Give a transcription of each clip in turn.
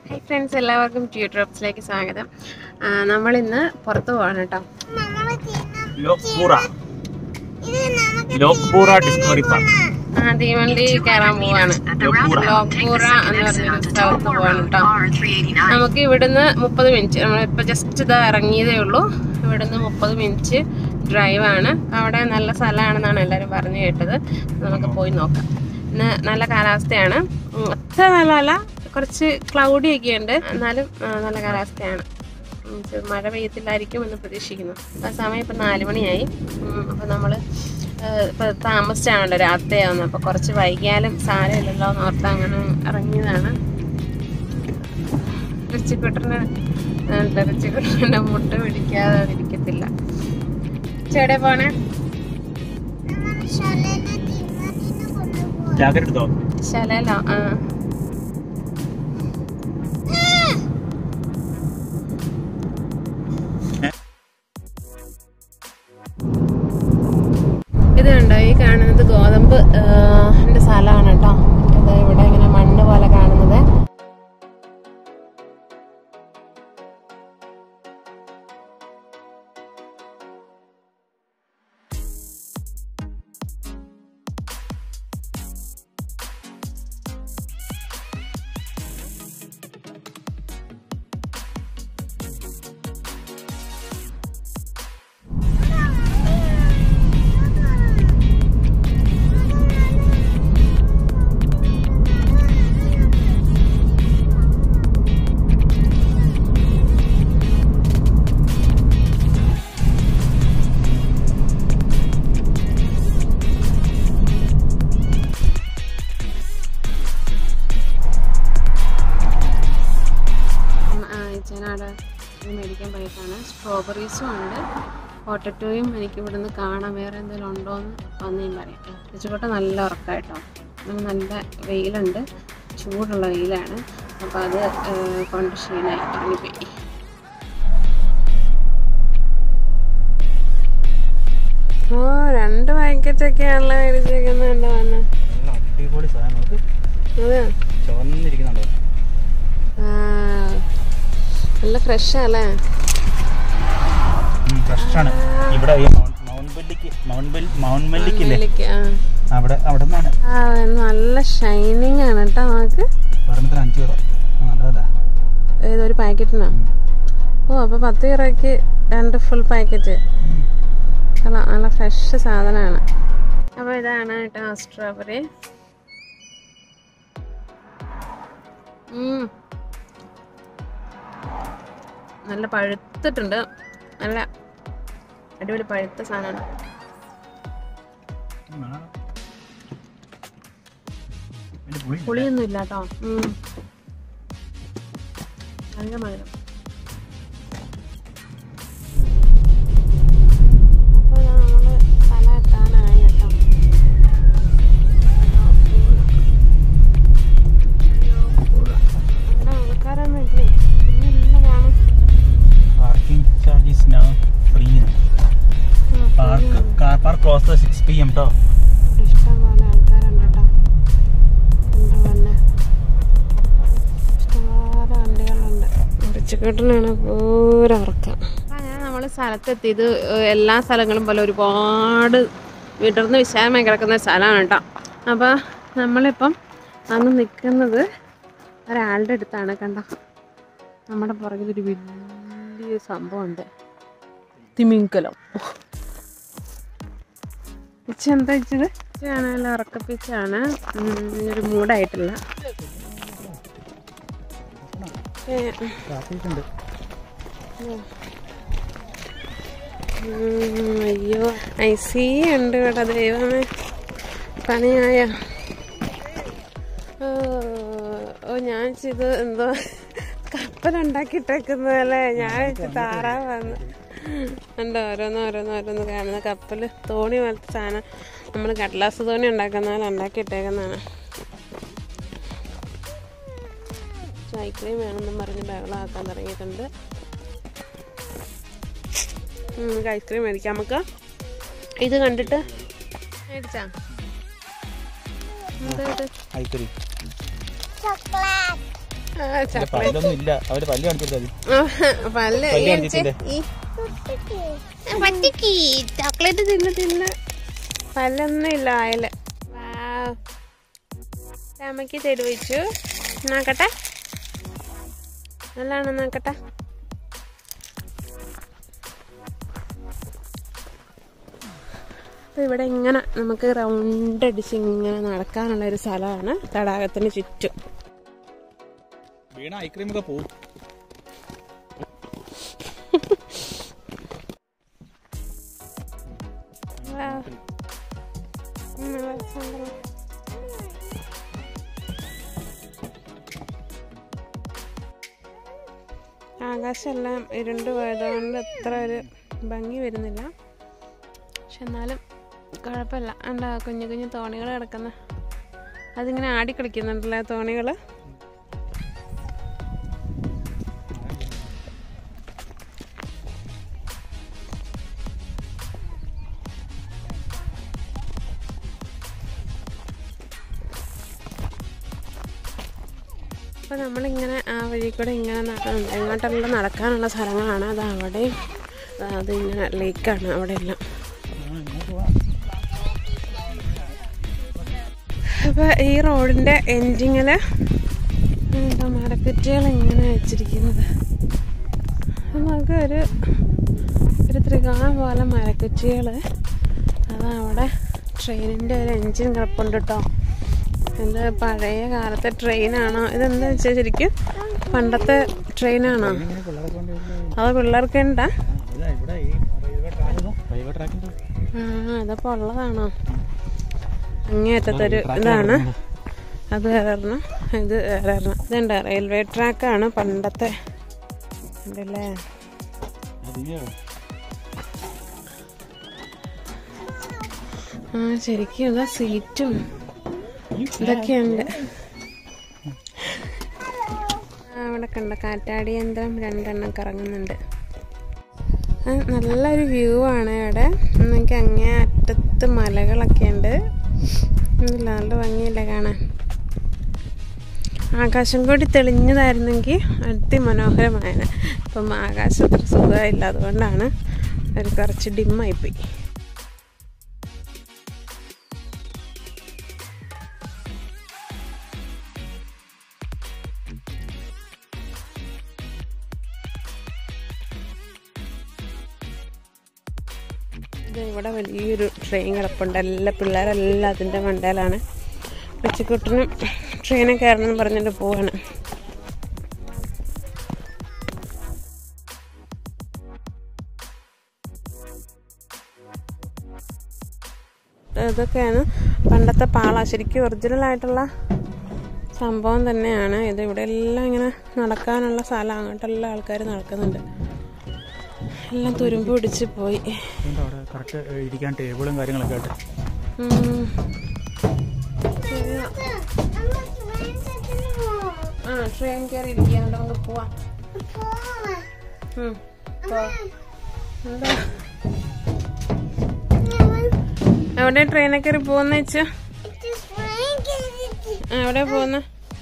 Hi friends എല്ലാവർക്കും ട്യൂ ഡ്രോപ്സിലേക്ക് സ്വാഗതം ആ, നമ്മളിന്ന് പുറത്ത് പോവാണ് കേട്ടോ ലോക്പൂറ ലോക്പൂറ ഡിസ്കവറി പാർക്ക് ആ തീവണ്ടി കയറാൻ പോവാണ് ലോക്പൂറ ലോക്പൂറ എന്ന് പറഞ്ഞൊരു സ്ഥലത്ത് പോവാണ് കേട്ടോ നമുക്ക് ഇവിടുന്ന് മുപ്പത് മിനിറ്റ് നമ്മളിപ്പോൾ ജസ്റ്റ് ഇത് ഇറങ്ങിയതേ ഉള്ളൂ ഇവിടുന്ന് മുപ്പത് മിനിറ്റ് ഡ്രൈവാണ് അവിടെ നല്ല സ്ഥലമാണെന്നാണ് എല്ലാവരും പറഞ്ഞു കേട്ടത് നമുക്ക് പോയി നോക്കാം ഇന്ന് നല്ല കാലാവസ്ഥയാണ് ഉം, അത്ര നല്ലതല്ല കുറച്ച് ക്ലൗഡി ഒക്കെ ഉണ്ട് എന്നാലും ആ, നല്ല കാലാവസ്ഥയാണ് ഉം, ചെ- മഴ പെയ്യത്തില്ലായിരിക്കും എന്ന് പ്രതീക്ഷിക്കുന്നു ആ സമയം ഇപ്പം നാല് മണിയായി അപ്പം നമ്മൾ ഇപ്പം താമസിച്ചാണല്ലോ രാത്രിയാവുന്നത് അപ്പോൾ കുറച്ച് വൈകിയാലും സാരമില്ലല്ലോ എന്ന് ഓർത്ത് അങ്ങനെ ഇറങ്ങിയതാണ് റിച്ചിക്കുട്ടന് റിച്ചിക്കുട്ടൻ്റെ മുട്ട പിടിക്കാതെ അവിടെ ഇരിക്കത്തില്ല ചേടെ പോണേ ജാക്കറ്റ് എടുത്തോ ശലല്ലോ ആ ഇത് കണ്ടോ ഈ കാണുന്നത് ഗോതമ്പ് ന്റെ സ്ഥലമാണ് കേട്ടോ ഇത് ഇവിടെ ഇങ്ങനെ മണ്ണ് പോലെ കാണുന്നത് ഉം, ആ ചേനാടെ മേടിക്കാൻ പോയിട്ടാണ് സ്ട്രോബെറീസും ഉണ്ട് പൊട്ടറ്റോയും എനിക്ക് ഇവിടുന്ന് കാണാം വേറെ എന്തെങ്കിലും ഉണ്ടോ എന്ന് വന്നേം പറയാം തെച്ചുകൊട്ട നല്ല ഉറക്കമായിട്ടോ ഇന്ന് നല്ല വെയിലുണ്ട് ചൂടുള്ള വെയിലാണ് അപ്പോൾ അത് ഏഹ്, കൊണ്ട് ക്ഷീണമായി ഇറങ്ങിപ്പോയി ഓ രണ്ട് പാക്കറ്റൊക്കെയാണല്ലോ മേടിച്ചേക്കുന്നത് കണ്ടോ വന്ന് നല്ല അടിപൊളി സാധനം നോക്ക് അതെ ചുവന്നിരിക്കുന്നുണ്ടോ ആ, നല്ല ഫ്രഷാല്ലേ ഫ്രഷാണ് ഇവിടെ ഈ മൗണ്ട് മൗണ്ട് ബെല്ലിക്ക് മൗണ്ട് ബെൽ മൗണ്ട് മെല്ലിക്കില്ലേ നെല്ലിക്ക, ആ അവിടെ അവിടെ നിന്നാണ് ആ നല്ല ഷൈനിങ് ആണ് കേട്ടോ നമുക്ക് ഒരെണ്ണത്തിന് അഞ്ച് രൂപ ആ നല്ലതല്ല ഏതൊരു പാക്കറ്റിനോ ഓ അപ്പൊ പത്ത് രൂപയ്ക്ക് രണ്ട് ഫുൾ പാക്കറ്റ് കൊള്ളാം നല്ല ഫ്രഷ് സാധനമാണ് അപ്പോൾ ഇതാണ് കേട്ടോ സ്ട്രോബെറി നല്ല പഴുത്തിട്ടുണ്ട് നല്ല അടിപൊളി പഴുത്ത സാധനമാണ് ഇതിന്റെ പുളി പുളിയൊന്നും ഇല്ല കേട്ടോ നല്ല മധുരം അപ്പോൾ നമ്മള് സ്ഥലം എത്താനായി കേട്ടോ അവിടെ ആൾക്കാരൊന്നും ഇല്ലേ ഇല്ല കാണും parking charge is now free park car park close six P M കേട്ടോ ഇഷ്ടം പോലെ ആൾക്കാരുണ്ട് കേട്ടോ ഉണ്ട് തന്നെ ഇഷ്ടംപോലെ വണ്ടികളുണ്ട് ഉറച്ചുകെട്ടനാണ് പൂര ഉറക്കം അങ്ങനെ നമ്മൾ സ്ഥലത്തെത്തി ഇത് എല്ലാ സ്ഥലങ്ങളും പോലെ ഒരുപാട് വിടർന്ന് വിശാലമായി കിടക്കുന്ന സ്ഥലമാണ് കേട്ടോ അപ്പോൾ നമ്മളിപ്പം അന്ന് നിൽക്കുന്നത് ഒരാളുടെ അടുത്താണ് കണ്ടോ നമ്മുടെ പുറകിലൊരു വലിയ സംഭവമുണ്ട് തിമിങ്കലം പിച്ച എന്താ വെച്ചത് പിച്ചാണല്ലോ ഉറക്കപ്പിച്ചാണ് ഒരു മൂടായിട്ടില്ല ഏ, ട്രാഫിക്കുണ്ട് ഉം, അയ്യോ ഐ സി ഉണ്ട് ഇവിടെ ദൈവമേ പണിയായ ഓ ഓ ഞാൻ ഇത് എന്തോ കപ്പലുണ്ടാക്കിയിട്ടേക്കുന്നതല്ലേ ഞാൻ വെച്ച് താറാവാന്ന് ഉണ്ട് ഓരോന്ന് ഓരോന്ന് ഓരോന്ന് കാണുന്ന കപ്പൽ തോണി പോലത്തെ സാധനം നമ്മൾ കടലാസ് തോണി ഉണ്ടാക്കുന്ന പോലെ ഉണ്ടാക്കിയിട്ടേക്കുന്നതാണ് ഐസ്ക്രീം വേണമെന്നും പറഞ്ഞ് ബഹളമാക്കാൻ തുടങ്ങിയിട്ടുണ്ട് ഉം, നമുക്ക് ഐസ്ക്രീം മേടിക്കാം നമുക്ക് ഇത് കണ്ടിട്ട് മേടിച്ചാ എന്താ ഇത് ഐസ്ക്രീം ചോക്ലേറ്റ് പല്ലൊന്നും ഇല്ല അവര് പല്ല് കാണിച്ചിട്ട് പല്ല് പല്ല് ഈ കണ്ടിട്ടില്ലേ? ഈ പറ്റിക്ക് ചോക്ലേറ്റ് തിന്ന് തിന്ന് പല്ലൊന്നും ഇല്ല ആയില് അമ്മയ്ക്ക് തെരുവിച്ചു നോക്കട്ടെ നല്ലാണ് നോക്കട്ടെ അപ്പൊ ഇവിടെ ഇങ്ങനെ നമുക്ക് റൗണ്ട് അടിച്ച് ഇങ്ങനെ നടക്കാനുള്ള ഒരു സ്ഥലമാണ് തടാകത്തിന് ചുറ്റും വീണ ഐസ്ക്രീം ഒക്കെ പോവും Wow. ഉം, നല്ല രസമുണ്ടല്ലോ. ആകാശമെല്ലാം ഇരുണ്ട് പോയതുകൊണ്ട് അത്ര ഒരു ഭംഗി വരുന്നില്ല പക്ഷെ എന്നാലും കുഴപ്പമില്ല ഉണ്ടാ കുഞ്ഞു കുഞ്ഞു തോണികൾ കിടക്കുന്ന അതിങ്ങനെ ആടി കളിക്കുന്നുണ്ടല്ലോ ആ തോണികൾ അപ്പോൾ നമ്മളിങ്ങനെ ആ വഴി കൂടെ ഇങ്ങനെ ന- എങ്ങോട്ടെല്ലാം നടക്കാനുള്ള സ്ഥലങ്ങളാണ് അത് അവിടെയും അത് ഇങ്ങനെ ലേക്കാണ് അവിടെ എല്ലാം അപ്പോൾ ഈ റോഡിൻ്റെ എൻഡിങ്ങിൽ എന്താ മരക്കുറ്റികൾ ഇങ്ങനെ വെച്ചിരിക്കുന്നത് അത് നമുക്ക് ഒരു ഒരു ത്രികോണം പോലെ മരക്കുറ്റികൾ അത് അവിടെ ട്രെയിനിൻ്റെ ഒരു എൻജിൻ കിടപ്പുണ്ട് കേട്ടോ ഇത് പഴയ കാലത്തെ ട്രെയിനാണോ ഇതെന്താ വെച്ചാൽ ശരിക്കും പണ്ടത്തെ ട്രെയിനാണോ ഇങ്ങനെ പിള്ളേരെ കൊണ്ട് വരുന്നത്. അത് പിള്ളേർക്ക് ഉണ്ടാ ആ, ഇതാ ഇവിടെ ഈ റെയിൽവേ ട്രാക്ക് റെയിൽവേ ട്രാക്കിന്റെ ആ അതപ്പോൾ ഉള്ളതാണോ അങ്ങേയറ്റത്തൊരു ഇതാണ് അത് വേറെ ഒരെണ്ണം ഇത് വേറെ ഒരെണ്ണം ഇതുണ്ട് റെയിൽവേ ട്രാക്കാണ് പണ്ടത്തെ ഉണ്ടല്ലേ അതിനെയോ ആ ശരിക്കും ഇതാ സീറ്റും ഇതൊക്കെയുണ്ട് ആ, അവിടെ കണ്ട കാറ്റാടി യന്ത്രം രണ്ടെണ്ണം കറങ്ങുന്നുണ്ട് ആ, നല്ലൊരു വ്യൂ ആണ് ഇവിടെ നമുക്ക് അങ്ങേ അറ്റത്ത് മലകളൊക്കെ ഉണ്ട് ഉണ്ടല്ലോ, നല്ല ഭംഗിയില്ല കാണാൻ ആകാശം കൂടി തെളിഞ്ഞതായിരുന്നെങ്കിൽ അതിമനോഹരമായേനെ ഇപ്പം ആകാശം അത്ര സുഖമില്ല അതുകൊണ്ടാണ് ഒരു കുറച്ച് ഡിമ്മായിപ്പോയി ഇത് ഇവിടെ വലിയൊരു ട്രെയിൻ കിടപ്പുണ്ട് എല്ലാ പിള്ളേരെല്ലാം അതിൻ്റെ മണ്ടയിലാണ് ഉച്ചക്കുട്ടനും ട്രെയിനിൽ കയറണം എന്ന് പറഞ്ഞിട്ട് പോവാണ് ഇതൊക്കെയാണ് പണ്ടത്തെ പാള ശരിക്കും ഒറിജിനൽ ആയിട്ടുള്ള സംഭവം തന്നെയാണ് ഇത് ഇവിടെ എല്ലാം ഇങ്ങനെ നടക്കാനുള്ള സ്ഥലം അങ്ങോട്ടെല്ലാം ആൾക്കാർ നടക്കുന്നുണ്ട് എല്ലാം തുരുമ്പ് പിടിച്ച് പോയി ഇതിന്റെ അവിടെ കറക്റ്റ് ഇരിക്കാൻ ടേബിളും കാര്യങ്ങളൊക്കെ ആയിട്ട് ഉം. ശരിയാ. ആ ട്രെയിൻ കയറി ഇരിക്കാൻ നമുക്ക് പോവാം ഉം. പോ. എന്താ എവിടെ ട്രെയിനിൽ കയറി പോകുന്ന വെച്ചാ എവിടെ പോകുന്ന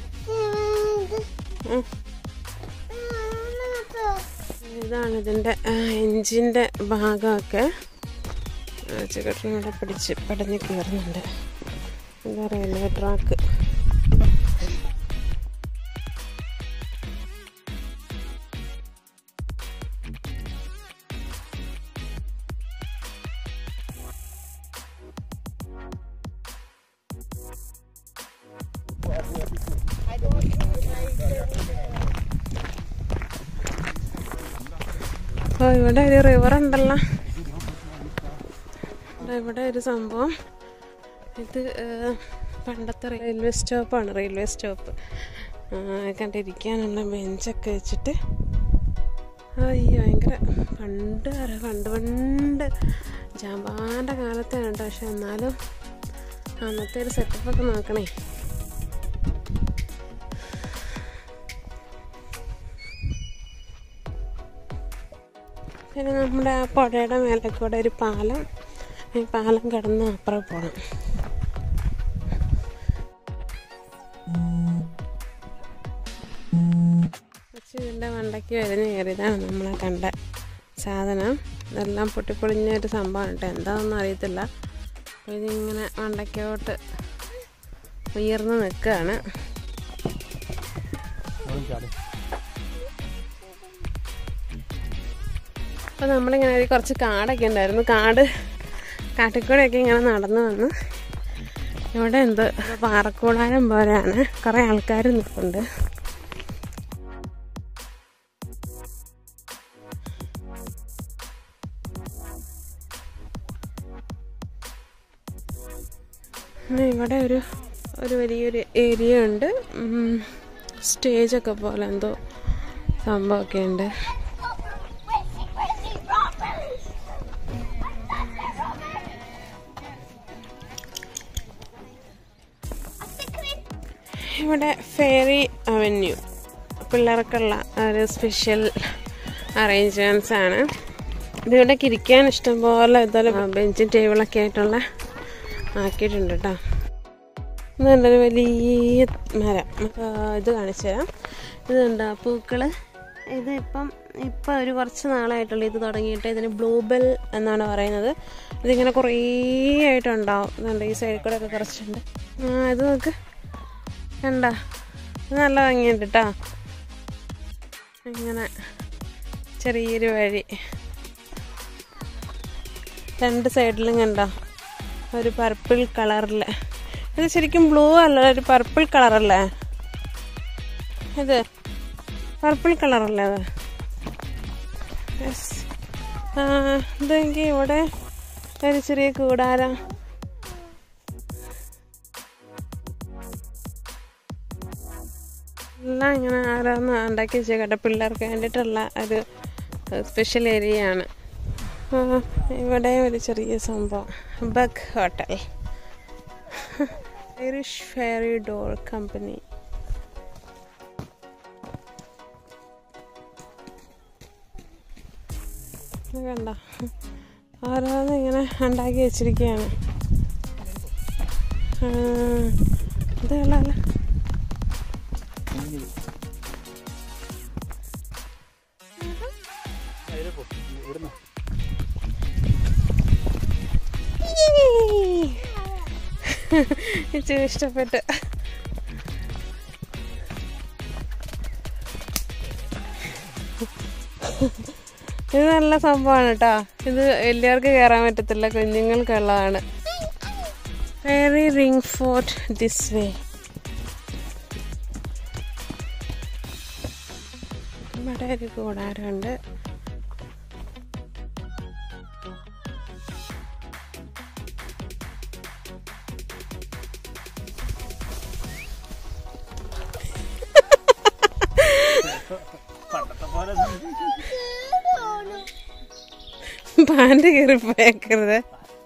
ഇതാണ് ഇതിന്റെ എഞ്ചിന്റെ ഭാഗമൊക്കെ ചിക്കട്ടിനോടെ പിടിച്ച് പടഞ്ഞ് കയറുന്നുണ്ട് എന്താ റെയിൽവേ ട്രാക്ക് ഓ ഇവിടെ ഒരു റിവർ ഉണ്ടല്ലോ ദാ ഇവിടെ ഒരു സംഭവം ഇത് ഏഹ്, പണ്ടത്തെ റെയിൽവേ സ്റ്റോപ്പാണ് റെയിൽവേ സ്റ്റോപ്പ് കണ്ടിരിക്കാനുള്ള ബെഞ്ചൊക്കെ വെച്ചിട്ട് അയ്യോ ഭയങ്കര പണ്ട് വരെ പണ്ട് പണ്ട് ജാമ്പാൻ്റെ കാലത്താണ് കേട്ടോ പക്ഷെ എന്നാലും അന്നത്തെ ഒരു സെറ്റപ്പൊക്കെ നോക്കണേ പിന്നെ നമ്മുടെ ആ പുഴയുടെ മേലെ കൂടെ ഒരു പാലം ഈ പാലം കടന്ന് അപ്പുറം പോകണം ഇതിൻ്റെ മണ്ടയ്ക്ക് വരുന്ന കയറിയതാണ് നമ്മളെ കണ്ട സാധനം ഇതെല്ലാം പൊട്ടിപ്പൊളിഞ്ഞൊരു സംഭവമാണ് കേട്ടോ എന്താണെന്നൊന്നും അറിയത്തില്ല അപ്പോൾ ഇതിങ്ങനെ മണ്ടയ്ക്കോട്ട് ഉയർന്ന് നിൽക്കുകയാണ് ഓടും ചാടും അപ്പോൾ നമ്മളിങ്ങനെ ഒരു കുറച്ച് കാടൊക്കെ ഉണ്ടായിരുന്നു കാട് കാട്ടിക്കൂടെയൊക്കെ ഇങ്ങനെ നടന്നു വന്ന് ഇവിടെ എന്തോ പാറക്കൂടാരം പോലെയാണ് കുറേ ആൾക്കാർ നിൽപ്പുണ്ട് പിന്നെ ഇവിടെ ഒരു ഒരു വലിയൊരു ഏരിയ ഉണ്ട് സ്റ്റേജൊക്കെ പോലെ എന്തോ സംഭവമൊക്കെ ഉണ്ട് ഇവിടെ ഫെയറി അവന്യൂ പിള്ളേർക്കുള്ള ഒരു സ്പെഷ്യൽ അറേഞ്ച്മെൻറ്റ്സ് ആണ് ഇതിവിടേക്ക് ഇരിക്കാൻ ഇഷ്ടംപോലെ ഇതുപോലെ ബെഞ്ചും ടേബിളൊക്കെ ആയിട്ടുള്ള ആക്കിയിട്ടുണ്ട് കേട്ടോ ഇത് കണ്ടൊരു വലിയ മരം നമുക്ക് ഇത് കാണിച്ചു തരാം ഇത് കണ്ടോ പൂക്കള് ഇത് ഇപ്പം ഇപ്പം ഒരു കുറച്ച് നാളായിട്ടുള്ള ഇത് തുടങ്ങിയിട്ട് ഇതിന് ബ്ലൂബെൽ എന്നാണ് പറയുന്നത് ഇതിങ്ങനെ കുറേ ആയിട്ടുണ്ടാവും ഇതുണ്ട് ഈ സൈഡിൽ കൂടെ ഒക്കെ കുറച്ചുണ്ട് ആ ഇത് നോക്ക് കണ്ട ഇത് നല്ല ഭംഗിയുണ്ട് കേട്ടോ ഇങ്ങനെ ചെറിയൊരു വഴി രണ്ട് സൈഡിലും കണ്ടോ ഒരു പർപ്പിൾ കളറിൽ ഇത് ശരിക്കും ബ്ലൂ അല്ല ഒരു പർപ്പിൾ കളറല്ലേ ഇത് പർപ്പിൾ കളറല്ലേ അത് യെസ് ഇതെങ്കിൽ ഇവിടെ ഒരു ചെറിയ കൂടാരം എല്ലാം ഇങ്ങനെ ആരാന്ന് ഉണ്ടാക്കി വെച്ചേക്കട്ടെ പിള്ളേർക്ക് വേണ്ടിയിട്ടുള്ള ഒരു സ്പെഷ്യൽ ഏരിയ ആണ് ആ, ഇവിടെ ഒരു ചെറിയ സംഭവം bug hotel Irish fairy door company കണ്ട ഓരോന്ന് ഇങ്ങനെ ഉണ്ടാക്കി വെച്ചിരിക്കുകയാണ് ആ, ഇത് കൊള്ളാലോ ഇവിടുന്ന് ഇച്ചിരി ഇഷ്ടപ്പെട്ട് ഇത് നല്ല സംഭവമാണ് കേട്ടോ ഇത് വലിയവർക്ക് കയറാൻ പറ്റത്തില്ല കുഞ്ഞുങ്ങൾക്കുള്ളതാണ് fairy ring fort this way ഇവിടെ ഒരു കൂടാരമുണ്ട് പണ്ടത്തെ പോലെ പാൻറ് കയറി പോയേക്കരുത്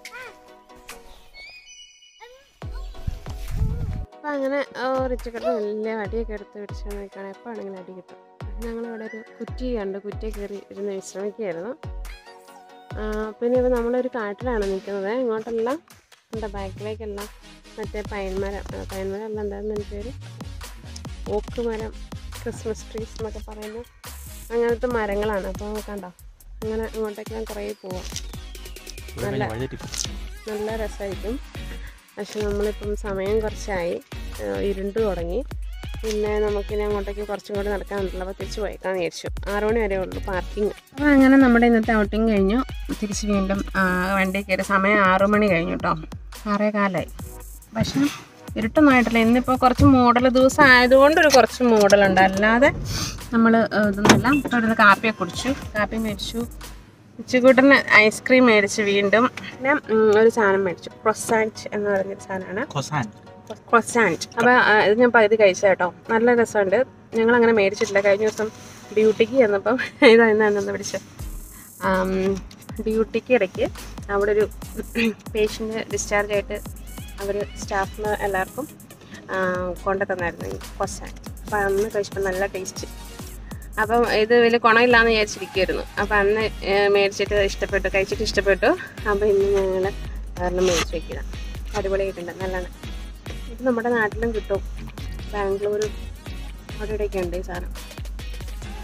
അപ്പം അങ്ങനെ റിച്ചക്കട്ട് വലിയ അടിയൊക്കെ എടുത്ത് പിടിച്ച് നിൽക്കുകയാണ് എപ്പോൾ ആണെങ്കിലും അടി കിട്ടും ഞങ്ങളിവിടെ ഒരു കുറ്റി കണ്ട് കുറ്റി കയറി ഇരുന്ന് വിശ്രമിക്കുകയായിരുന്നു ആ, പിന്നെ ഇപ്പോൾ നമ്മളൊരു കാട്ടിലാണ് നിൽക്കുന്നത് ഇങ്ങോട്ടെല്ലാം എൻ്റെ ബാക്കിലേക്കെല്ലാം മറ്റേ പൈൻമരം ആ, പൈൻമരം അല്ല എന്തായിരുന്നു എൻ്റെ പേര് ഓക്ക് മരം ക്രിസ്മസ് ട്രീസ് എന്നൊക്കെ പറയുന്ന അങ്ങനത്തെ മരങ്ങളാണ് അപ്പോൾ കണ്ടോ അങ്ങനെ ഇങ്ങോട്ടേക്ക് ഞാൻ കുറേ പോവാം നല്ല നല്ല രസമായിരിക്കും പക്ഷെ നമ്മളിപ്പം സമയം കുറച്ചായി ആ, ഇരുണ്ട് തുടങ്ങി പിന്നെ നമുക്കിനി അങ്ങോട്ടേക്ക് കുറച്ചും കൂടി നടക്കാനുണ്ടല്ലോ അപ്പോൾ തിരിച്ച് പോയേക്കാന്ന് വിചാരിച്ചു ആറു മണി വരെ ഉള്ളൂ പാർക്കിംഗ് അപ്പോൾ അങ്ങനെ നമ്മുടെ ഇന്നത്തെ ഔട്ടിങ് കഴിഞ്ഞു തിരിച്ച് വീണ്ടും ആ, വണ്ടി കയറി സമയം ആറു മണി കഴിഞ്ഞു കേട്ടോ ആറേ കാലായി പക്ഷെ ഇരുട്ടൊന്നും ആയിട്ടില്ല ഇന്നിപ്പോൾ കുറച്ച് മോഡൽ ദിവസം ആയതുകൊണ്ട് ഒരു കുറച്ച് മോഡലുണ്ട് അല്ലാതെ നമ്മൾ ഇതൊന്നുമില്ല ഇപ്പോൾ ഇവിടുന്ന് കാപ്പിയൊക്കെ കുടിച്ചു കാപ്പി മേടിച്ചു ഉച്ചക്കൂട്ടിന് ഐസ്ക്രീം മേടിച്ച് വീണ്ടും പിന്നെ ഉം, ഒരു സാധനം മേടിച്ചു ക്രൊസാൻറ്റ് എന്ന് പറഞ്ഞൊരു സാധനമാണ് കൊസാൻ ക്രൊസാൻറ്റ് അപ്പോൾ ഇത് ഞാൻ പകുതി കഴിച്ച കേട്ടോ നല്ല രസമുണ്ട് ഞങ്ങൾ അങ്ങനെ മേടിച്ചിട്ടില്ല കഴിഞ്ഞ ദിവസം ഡ്യൂട്ടിക്ക് ചെന്നപ്പം ഇതായിരുന്നു എന്നെ പിടിച്ചത് ഡ്യൂട്ടിക്ക് ഇടയ്ക്ക് അവിടെ ഒരു പേഷ്യൻ്റ് ഡിസ്ചാർജ് ആയിട്ട് അവർ സ്റ്റാഫിന് എല്ലാവർക്കും ആ, കൊണ്ടു തന്നായിരുന്നു ഈ ക്രൊസാൻറ്റ് അപ്പോൾ അന്ന് കഴിച്ചപ്പോൾ നല്ല ടേസ്റ്റ് അപ്പം ഇത് വലിയ ഗുണമില്ലാന്ന് വിചാരിച്ചിരിക്കുമായിരുന്നു അപ്പം അന്ന് ഏ, മേടിച്ചിട്ട് ഇഷ്ടപ്പെട്ടു കഴിച്ചിട്ട് ഇഷ്ടപ്പെട്ടു അപ്പം ഇന്ന് ഞങ്ങൾ കാരണം മേടിച്ച് വയ്ക്കുക അടിപൊളിയായിട്ടുണ്ട് നല്ലതാണ് ഇത് നമ്മുടെ നാട്ടിലും കിട്ടും ബാംഗ്ലൂരും അവിടെ ഇവിടെയൊക്കെ ഉണ്ട് ഈ സാധനം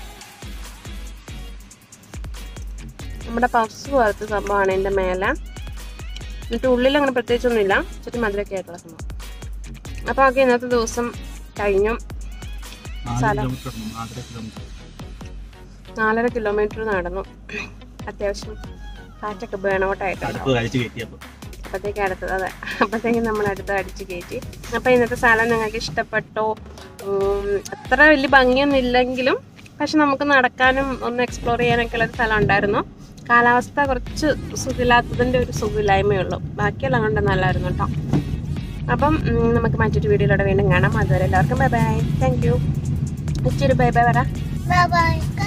നമ്മുടെ പഫ്സ് പോലത്തെ സംഭവമാണ് എൻ്റെ മേലെ എന്നിട്ട് ഉള്ളിൽ അങ്ങനെ പ്രത്യേകിച്ചൊന്നുമില്ല ഇച്ചിരി മധുരമൊക്കെ ആയിട്ടുള്ള സംഭവം അപ്പോൾ ഓക്കെ ഇന്നത്തെ ദിവസം കഴിഞ്ഞു നാല് സ്ഥലം. കിലോമീറ്റർ നാലര കിലോമീറ്റർ നാലര കിലോമീറ്റർ നടന്നു അത്യാവശ്യം കാറ്റൊക്കെ ബേണൗട്ടായിട്ടുണ്ട് അടുപ്പ് കഴിച്ച് കയറ്റിയപ്പോൾ അപ്പോഴത്തേക്ക് അടുത്തത് അതെ അപ്പോഴത്തേക്കും നമ്മൾ അടുത്ത് അടിച്ച് കയറ്റി അപ്പോൾ ഇന്നത്തെ സ്ഥലം നിങ്ങൾക്ക് ഇഷ്ടപ്പെട്ടോ ഉം, അത്ര വലിയ ഭംഗിയൊന്നും ഇല്ലെങ്കിലും പക്ഷെ നമുക്ക് നടക്കാനും ഒന്ന് എക്സ്പ്ലോർ ചെയ്യാനൊക്കെ ഉള്ള ഒരു സ്ഥലം ഉണ്ടായിരുന്നു കാലാവസ്ഥ കുറച്ച് സുഖമില്ലാത്തതിൻ്റെ ഒരു സുഖമില്ലായ്മയുള്ളൂ ബാക്കിയെല്ലാം കൊണ്ട് നല്ലതായിരുന്നു കേട്ടോ അപ്പം ഉം, നമുക്ക് മറ്റൊരു വീഡിയോയിലൂടെ വീണ്ടും കാണാം അതുവരെ എല്ലാവർക്കും ബൈ ബൈ താങ്ക് യു ഇച്ചിരി ബൈ ബൈ വരാം Bye bye.